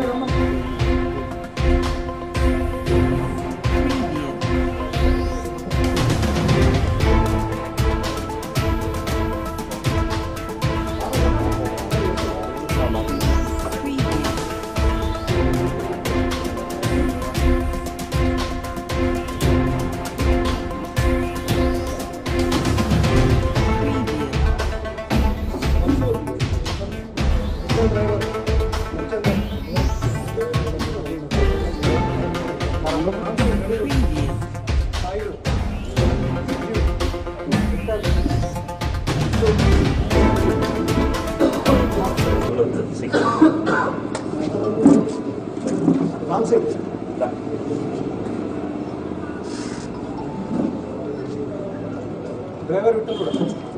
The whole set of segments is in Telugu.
డ్రైవర్ విట్టలు కూడా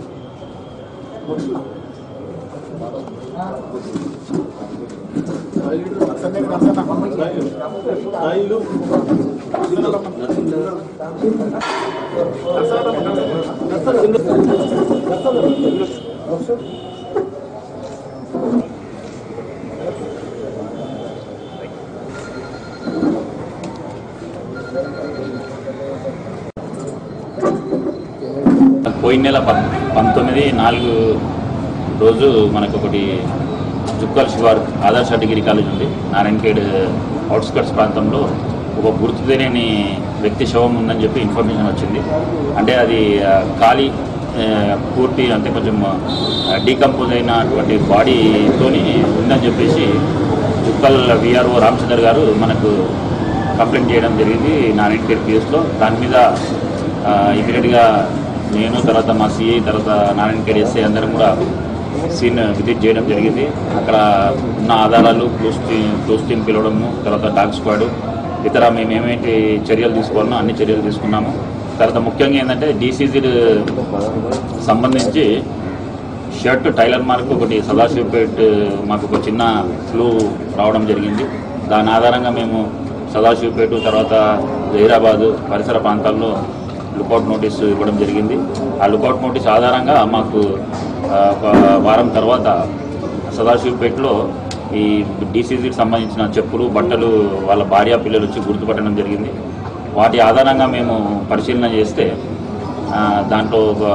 పోయిన నెల పం- పంతొమ్మిది నాలుగు రోజు మనకు ఒకటి జుక్కల్ శివార్ ఆదర్శ డిగ్రీ కాలేజ్ ఉంది నారాయణఖేడ్ అవుట్స్కట్స్ ప్రాంతంలో ఒక గుర్తు తెలియని వ్యక్తి శవం ఉందని చెప్పి ఇన్ఫర్మేషన్ వచ్చింది అంటే అది ఆ, ఖాళీ ఆ, పూర్తి అంటే కొంచెం డీకంపోజ్ అయినటువంటి బాడీతోని ఉందని చెప్పేసి జుక్కల్ విఆర్ఓ రామచందర్ గారు మనకు కంప్లైంట్ చేయడం జరిగింది నారాయణఖేడ్ పిఎస్లో దాని మీద ఇమీడియట్గా నేను తర్వాత మా సిఐ తర్వాత నారాయణఖేడ్ ఎస్ఐ అందరం కూడా సీన్ విజిట్ చేయడం జరిగింది అక్కడ ఉన్న ఆధారాలు క్లోజ్ టీమ్ క్లోజ్ టీమ్ పిలవడము తర్వాత డాగ్ స్క్వాడ్ ఇతర మేము ఏమేంటి చర్యలు తీసుకోవాలనో అన్ని చర్యలు తీసుకున్నాము తర్వాత ముఖ్యంగా ఏంటంటే డీసీజీ సంబంధించి షర్ట్ టైలర్ మార్క్ ఒకటి సదాశివపేట్ మాకు ఒక చిన్న ఫ్లూ రావడం జరిగింది దాని ఆధారంగా మేము సదాశివపేట తర్వాత జైరాబాద్ పరిసర ప్రాంతాల్లో లుకౌట్ నోటీస్ ఇవ్వడం జరిగింది ఆ లుకౌట్ నోటీస్ ఆధారంగా మాకు ఆ, ఒక వారం తర్వాత సదాశివపేటలో ఈ డీసీజీకి సంబంధించిన చెప్పులు బట్టలు వాళ్ళ భార్య పిల్లలు వచ్చి గుర్తుపట్టడం జరిగింది వాటి ఆధారంగా మేము పరిశీలన చేస్తే ఆ, దాంట్లో ఒక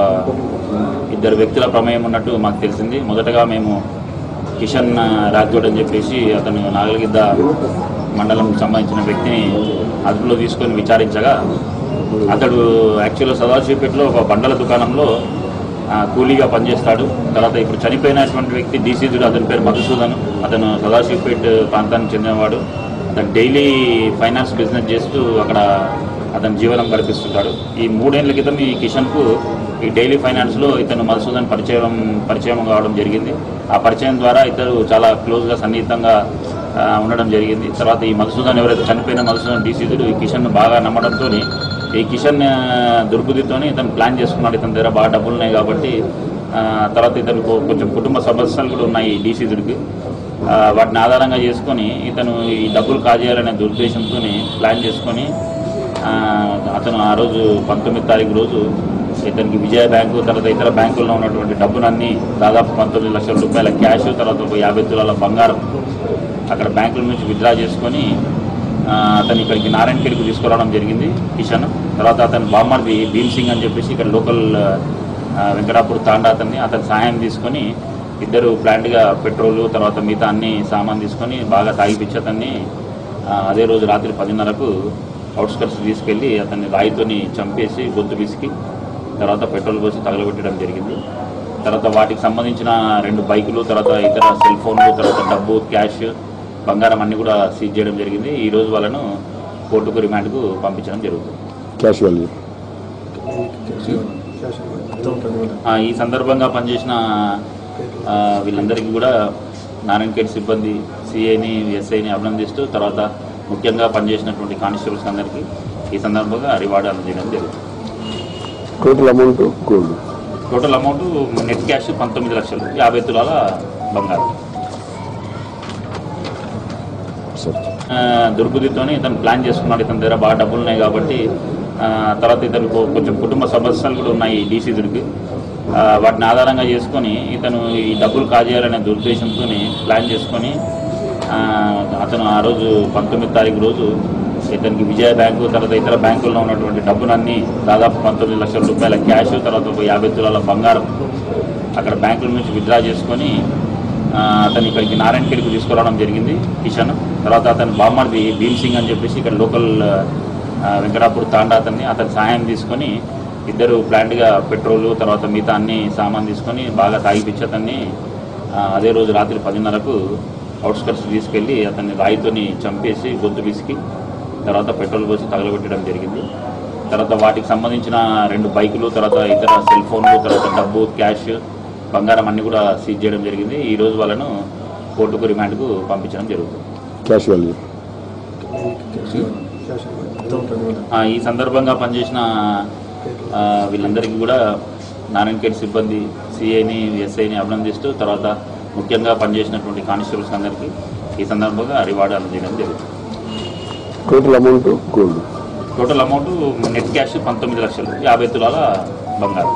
ఇద్దరు వ్యక్తుల ప్రమేయం ఉన్నట్టు మాకు తెలిసింది మొదటగా మేము కిషన్ రాజ్కోట్ అని చెప్పేసి అతను నాగలగిద్ద మండలం సంబంధించిన వ్యక్తిని అదుపులో తీసుకొని విచారించగా అతడు యాక్చువల్గా సదాశివపేటలో ఒక బండల దుకాణంలో ఆ, కూలీగా పనిచేస్తాడు తర్వాత ఇప్పుడు చనిపోయినటువంటి వ్యక్తి డీసీజుడు అతని పేరు మధుసూదన్ అతను సదాశివపేట ప్రాంతానికి చెందినవాడు అతను డైలీ ఫైనాన్స్ బిజినెస్ చేస్తూ అక్కడ అతను జీవనం గడిపిస్తుంటాడు ఈ మూడేళ్ల క్రితం ఈ కిషన్కు ఈ డైలీ ఫైనాన్స్లో ఇతను మధుసూదన్ పరిచయం పరిచయం కావడం జరిగింది ఆ పరిచయం ద్వారా ఇద్దరు చాలా క్లోజ్గా సన్నిహితంగా ఆ, ఉండడం జరిగింది తర్వాత ఈ మధుసూదన్ ఎవరైతే చనిపోయిన మధుసూదన్ డీసీజుడు ఈ కిషన్ను బాగా నమ్మడంతో ఈ కిషన్ ఆ, దుర్బుద్ధితోని ఇతను ప్లాన్ చేసుకున్నాడు ఇతని దగ్గర బాగా డబ్బులు ఉన్నాయి కాబట్టి ఆ, తర్వాత ఇతను కొంచెం కుటుంబ సమస్యలు కూడా ఉన్నాయి ఈ డీసీజుడికి ఆ, వాటిని ఆధారంగా చేసుకొని ఇతను ఈ డబ్బులు కాజేయాలనే దురుద్దేశంతో ప్లాన్ చేసుకొని ఆ, అతను ఆ రోజు పంతొమ్మిది తారీఖు రోజు ఇతనికి విజయ బ్యాంకు తర్వాత ఇతర బ్యాంకుల్లో ఉన్నటువంటి డబ్బునన్నీ దాదాపు పంతొమ్మిది లక్షల రూపాయల క్యాష్ తర్వాత ఒక యాభై తులాల బంగారం అక్కడ బ్యాంకుల నుంచి విత్డ్రా చేసుకొని ఆ, అతను ఇక్కడికి నారాయణఖేడ్కి తీసుకురావడం జరిగింది కిషన్ తర్వాత అతను బామ్మర్ది భీమ్ సింగ్ అని చెప్పేసి ఇక్కడ లోకల్ ఆ, వెంకటాపూర్ తాండా అతన్ని అతని సహాయం తీసుకొని ఇద్దరు ప్లాంట్గా పెట్రోలు తర్వాత మిగతా అన్ని సామాన్ తీసుకొని బాగా తాగిపించి అతన్ని ఆ, అదే రోజు రాత్రి పదిన్నరకు అవుట్స్కట్స్ తీసుకెళ్ళి అతన్ని రాయితోని చంపేసి గొంతు విసికి తర్వాత పెట్రోల్ పోసి తగలబెట్టడం జరిగింది తర్వాత వాటికి సంబంధించిన రెండు బైకులు తర్వాత ఇతర సెల్ ఫోన్లు తర్వాత డబ్బు క్యాష్ బంగారం అన్ని కూడా సీజ్ చేయడం జరిగింది ఈ రోజు వాళ్ళను కోర్టుకు రిమాండ్కు పంపించడం జరుగుతుంది క్యాష్ వాల్యూ ఆ, ఈ సందర్భంగా పనిచేసిన ఆ, వీళ్ళందరికీ కూడా నారాయణఖేడ్ సిబ్బంది సిఐని ఎస్ఐని అభినందిస్తూ తర్వాత ముఖ్యంగా పనిచేసినటువంటి కానిస్టేబుల్స్ అందరికీ ఈ సందర్భంగా రివార్డు అందజేయడం జరుగుతుంది total amount gold total amount net cash పంతొమ్మిది లక్షలు యాభై తులాల బంగారం సరే ఆ, దుర్బుద్ధితోని ఇతను ప్లాన్ చేసుకున్నాడు ఇతని దగ్గర బాగా డబ్బులు ఉన్నాయి కాబట్టి ఆ, తర్వాత ఇతను కొ- కొంచెం కుటుంబ సమస్యలు కూడా ఉన్నాయి ఈ డీసీదుడికి వాటిని ఆధారంగా చేసుకొని ఇతను ఈ డబ్బులు కాజేయాలనే దురుద్దేశంతో ప్లాన్ చేసుకొని ఆ, అతను ఆ రోజు పంతొమ్మిది తారీఖు రోజు ఇతనికి విజయ బ్యాంకు తర్వాత ఇతర బ్యాంకుల్లో ఉన్నటువంటి డబ్బునన్నీ దాదాపు పంతొమ్మిది లక్షల రూపాయల క్యాష్ తర్వాత ఒక యాభై తులాల బంగారం అక్కడ బ్యాంకుల నుంచి విత్డ్రా చేసుకొని ఆ, అతను ఇక్కడికి నారాయణఖేడ్కి తీసుకురావడం జరిగింది కిషన్ తర్వాత అతని బామ్మర్ది భీమ్ సింగ్ అని చెప్పేసి ఇక్కడ లోకల్ ఆ, వెంకటాపూర్ తాండా అతన్ని అతని సహాయం తీసుకొని ఇద్దరు ప్లాంట్గా పెట్రోల్ తర్వాత మిగతా అన్ని సామాన్ తీసుకొని బాగా తాగిపించి అతన్ని ఆ, అదే రోజు రాత్రి పదిన్నరకు అవుట్స్కట్స్ తీసుకెళ్ళి అతన్ని రాయితోని చంపేసి గొంతు పిసికి తర్వాత పెట్రోల్ పోసి తగలబెట్టడం జరిగింది తర్వాత వాటికి సంబంధించిన రెండు బైకులు తర్వాత ఇతర సెల్ ఫోన్లు తర్వాత డబ్బు క్యాష్ బంగారం అన్ని కూడా సీజ్ చేయడం జరిగింది ఈ రోజు వాళ్ళను కోర్టుకు రిమాండ్కు పంపించడం జరుగుతుంది క్యాష్ వాల్యూ ఆ, ఈ సందర్భంగా పనిచేసిన ఆ, వీళ్ళందరికీ కూడా నారాయణఖేడ్ సిబ్బంది సిఐని ఎస్ఐని అభినందిస్తూ తర్వాత ముఖ్యంగా పనిచేసినటువంటి కానిస్టేబుల్స్ అందరికీ ఈ సందర్భంగా రివార్డు అందజేయడం జరుగుతుంది total amount gold total amount net cash పంతొమ్మిది లక్షలు యాభై తులాల బంగారం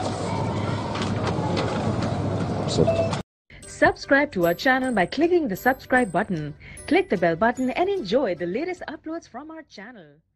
సరే Subscribe to our channel by clicking the subscribe button. Click the bell button and enjoy the latest uploads from our channel.